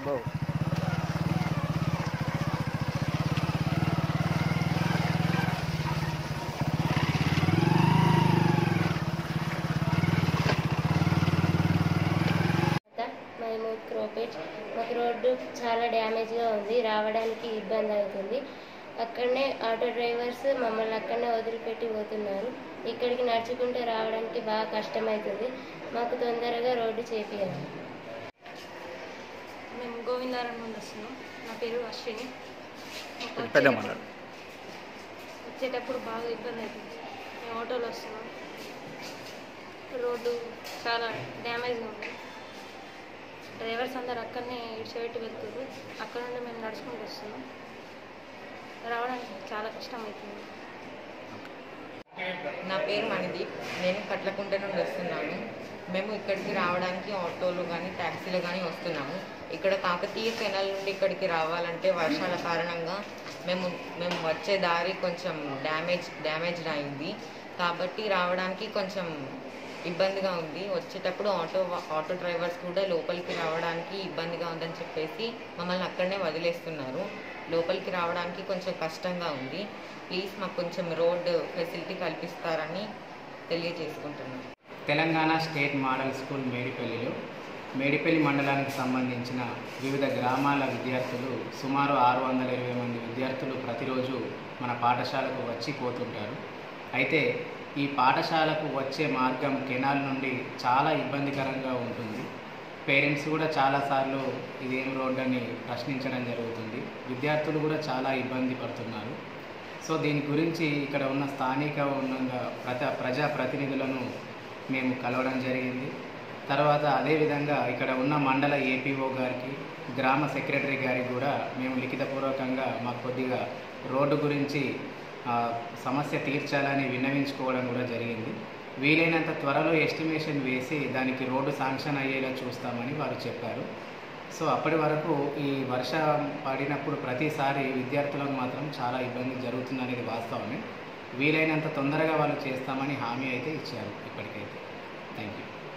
బావు మేము క్రోపేట్ మాకు రోడ్డు చాలా డ్యామేజ్గా ఉంది రావడానికి ఇబ్బంది అవుతుంది అక్కడనే ఆటో డ్రైవర్స్ మమ్మల్ని అక్కడనే వదిలిపెట్టి పోతున్నారు ఇక్కడికి నడుచుకుంటూ రావడానికి బాగా కష్టమవుతుంది మాకు తొందరగా రోడ్డు చేపియాలి మేము గోవిందారం నుండి వస్తున్నాం నా పేరు అశ్విని మాకు పెద్ద వచ్చేటప్పుడు- మాట్లాడు వచ్చేటప్పుడు బాగా ఇబ్బంది అవుతుంది మేము ఆటోలో వస్తున్నాం రోడ్డు చాలా డ్యామేజ్గా ఉంది డ్రైవర్స్ అందరు అక్కడనే ఇడిచిపెట్టి వెళ్తున్నారు అక్కడ నుండి మేము నడుచుకుంటూ వస్తున్నాం రావడానికి చాలా కష్టం అవుతుంది నా పేరు మణిదీప్ నేను కట్లకుంట నుండి వస్తున్నాను మేము ఇక్కడికి రావడానికి ఆటోలు కానీ ట్యాక్సీలు కానీ వస్తున్నాము ఇక్కడ కాకతీయ కెనాల్ నుండి ఇక్కడికి రావాలంటే వర్షాల కారణంగా మేము మేము వచ్చే దారి కొంచెం డ్యామేజ్ డ్యామేజ్డ్ అయింది కాబట్టి రావడానికి కొంచెం ఇబ్బందిగా ఉంది వచ్చేటప్పుడు ఆటో ఆటో డ్రైవర్స్ కూడా లోపలికి రావడానికి ఇబ్బందిగా ఉందని చెప్పేసి మమ్మల్ని అక్కడనే వదిలేస్తున్నారు లోపలికి రావడానికి కొంచెం కష్టంగా ఉంది ప్లీజ్ మాకు కొంచెం రోడ్ ఫెసిలిటీ కల్పిస్తారని తెలియజేసుకుంటున్నాను తెలంగాణ స్టేట్ మోడల్ స్కూల్ మేడిపల్లిలో మేడిపల్లి మండలానికి సంబంధించిన వివిధ గ్రామాల విద్యార్థులు సుమారు ఆరు వందల ఇరవై మంది విద్యార్థులు ప్రతిరోజు మన పాఠశాలకు వచ్చి పోతుంటారు అయితే ఈ పాఠశాలకు వచ్చే మార్గం కెనాల్ నుండి చాలా ఇబ్బందికరంగా ఉంటుంది పేరెంట్స్ కూడా చాలాసార్లు ఇదేం రోడ్ అని ప్రశ్నించడం జరుగుతుంది విద్యార్థులు కూడా చాలా ఇబ్బంది పడుతున్నారు సో దీని గురించి ఇక్కడ ఉన్న స్థానిక ఉన్న ప్రజ ప్రజా ప్రతినిధులను మేము కలవడం జరిగింది తర్వాత అదేవిధంగా ఇక్కడ ఉన్న మండల ఏపీఓ గారికి గ్రామ సెక్రటరీ గారికి కూడా మేము లిఖితపూర్వకంగా మాకు కొద్దిగా రోడ్డు గురించి ఆ, సమస్య తీర్చాలని విన్నవించుకోవడం కూడా జరిగింది వీలైనంత త్వరలో ఎస్టిమేషన్ వేసి దానికి రోడ్డు శాంక్షన్ అయ్యేలా చూస్తామని వారు చెప్పారు సో అప్పటి వరకు ఈ వర్షం పడినప్పుడు ప్రతిసారి విద్యార్థులకు మాత్రం చాలా ఇబ్బంది జరుగుతుందనేది వాస్తవమే వీలైనంత తొందరగా వాళ్ళు చేస్తామని హామీ అయితే ఇచ్చారు ఇప్పటికైతే థ్యాంక్ యూ